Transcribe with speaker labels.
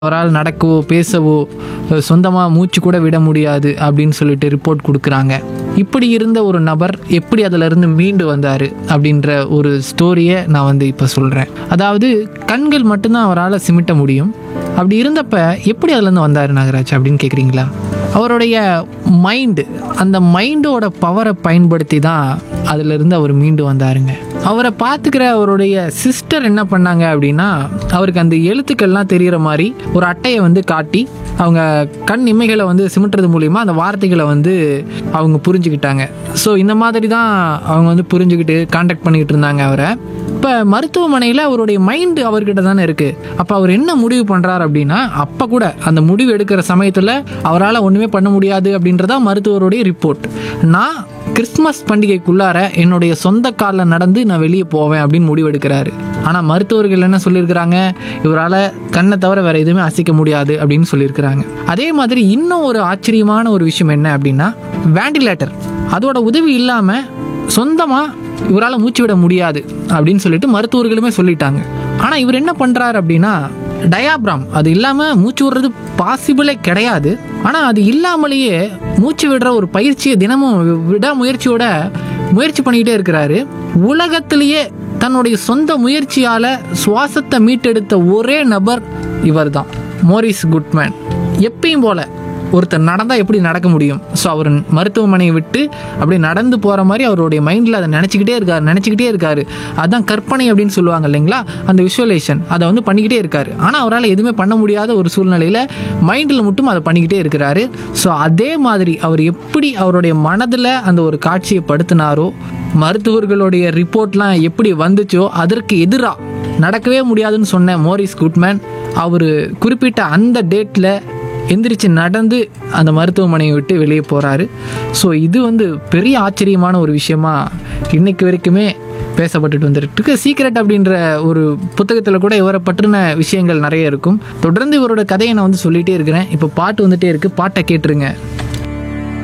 Speaker 1: அவரால் நடக்கவோ பேசவோ சொந்தமாக மூச்சு கூட விட முடியாது அப்படின்னு சொல்லிட்டு ரிப்போர்ட் கொடுக்குறாங்க இப்படி இருந்த ஒரு நபர் எப்படி அதிலிருந்து மீண்டு வந்தார் அப்படின்ற ஒரு ஸ்டோரியை நான் வந்து இப்போ சொல்கிறேன் அதாவது கண்கள் மட்டும்தான் அவரால் சிமிட்ட முடியும் அப்படி இருந்தப்ப எப்படி அதுலேருந்து வந்தார் நாகராஜ் அப்படின்னு கேட்குறீங்களா அவருடைய மைண்டு அந்த மைண்டோட பவரை பயன்படுத்தி தான் அதிலிருந்து அவர் மீண்டு வந்தாருங்க அவரை பார்த்துக்கிற அவருடைய சிஸ்டர் என்ன பண்ணாங்க அப்படின்னா அவருக்கு அந்த எழுத்துக்கள்லாம் தெரிகிற மாதிரி ஒரு அட்டையை வந்து காட்டி அவங்க கண் இமைகளை வந்து சிமிட்டுறது மூலிமா அந்த வார்த்தைகளை வந்து அவங்க புரிஞ்சுக்கிட்டாங்க ஸோ இந்த மாதிரி தான் அவங்க வந்து புரிஞ்சுக்கிட்டு காண்டாக்ட் பண்ணிக்கிட்டு இருந்தாங்க அவரை இப்போ மருத்துவமனையில் அவருடைய மைண்டு அவர்கிட்ட தானே இருக்குது அப்போ அவர் என்ன முடிவு பண்ணுறாரு அப்படின்னா அப்போ கூட அந்த முடிவு எடுக்கிற சமயத்தில் அவரால் ஒன்றுமே பண்ண முடியாது அப்படின்றதா மருத்துவருடைய ரிப்போர்ட் நான் கிறிஸ்மஸ் பண்டிகைக்குள்ளார என்னுடைய சொந்த காலில் நடந்து நான் வெளியே போவேன் அப்படின்னு முடிவு எடுக்கிறாரு ஆனால் மருத்துவர்கள் என்ன சொல்லியிருக்கிறாங்க இவரால் கண்ணை தவிர வேற எதுவுமே அசைக்க முடியாது அப்படின்னு சொல்லியிருக்கிறாங்க அதே மாதிரி இன்னும் ஒரு ஆச்சரியமான ஒரு விஷயம் என்ன அப்படின்னா வேண்டிலேட்டர் அதோட உதவி இல்லாமல் சொந்தமாக இவரால் மூச்சு விட முடியாது அப்படின்னு சொல்லிட்டு மருத்துவர்களுமே சொல்லிட்டாங்க ஆனால் இவர் என்ன பண்ணுறாரு அப்படின்னா டயாப்ராம் அது இல்லாமல் மூச்சு விடுறது பாசிபிளே கிடையாது ஆனால் அது இல்லாமலேயே மூச்சு விடுற ஒரு பயிற்சியை தினமும் விடாமுயற்சியோட முயற்சி பண்ணிக்கிட்டே இருக்கிறாரு உலகத்திலேயே தன்னுடைய சொந்த முயற்சியால் சுவாசத்தை மீட்டெடுத்த ஒரே நபர் இவர்தான் மோரிஸ் குட்மேன் எப்பயும் போல ஒருத்தர் நடந்தால் எப்படி நடக்க முடியும் ஸோ அவர் மருத்துவமனையை விட்டு அப்படியே நடந்து போகிற மாதிரி அவருடைய மைண்டில் அதை நினச்சிக்கிட்டே இருக்காரு நினச்சிக்கிட்டே இருக்காரு அதான் கற்பனை அப்படின்னு சொல்லுவாங்க இல்லைங்களா அந்த விஷுவலேஷன் அதை வந்து பண்ணிக்கிட்டே இருக்காரு ஆனால் அவரால் எதுவுமே பண்ண முடியாத ஒரு சூழ்நிலையில் மைண்டில் மட்டும் அதை பண்ணிக்கிட்டே இருக்கிறாரு ஸோ அதே மாதிரி அவர் எப்படி அவருடைய மனதில் அந்த ஒரு காட்சியை படுத்தினாரோ மருத்துவர்களுடைய ரிப்போர்ட்லாம் எப்படி வந்துச்சோ அதற்கு எதிராக நடக்கவே முடியாதுன்னு சொன்ன மோரிஸ் குட்மேன் அவர் குறிப்பிட்ட அந்த டேட்டில் எந்திரிச்சு நடந்து அந்த மருத்துவமனையை விட்டு வெளியே போகிறாரு ஸோ இது வந்து பெரிய ஆச்சரியமான ஒரு விஷயமா இன்னைக்கு வரைக்குமே பேசப்பட்டுட்டு வந்துட்டு இருக்கு சீக்ரெட் அப்படின்ற ஒரு புத்தகத்தில் கூட இவரை பற்றின விஷயங்கள் நிறைய இருக்கும் தொடர்ந்து இவரோட கதையை நான் வந்து சொல்லிகிட்டே இருக்கிறேன் இப்போ பாட்டு வந்துட்டே இருக்குது பாட்டை கேட்டுருங்க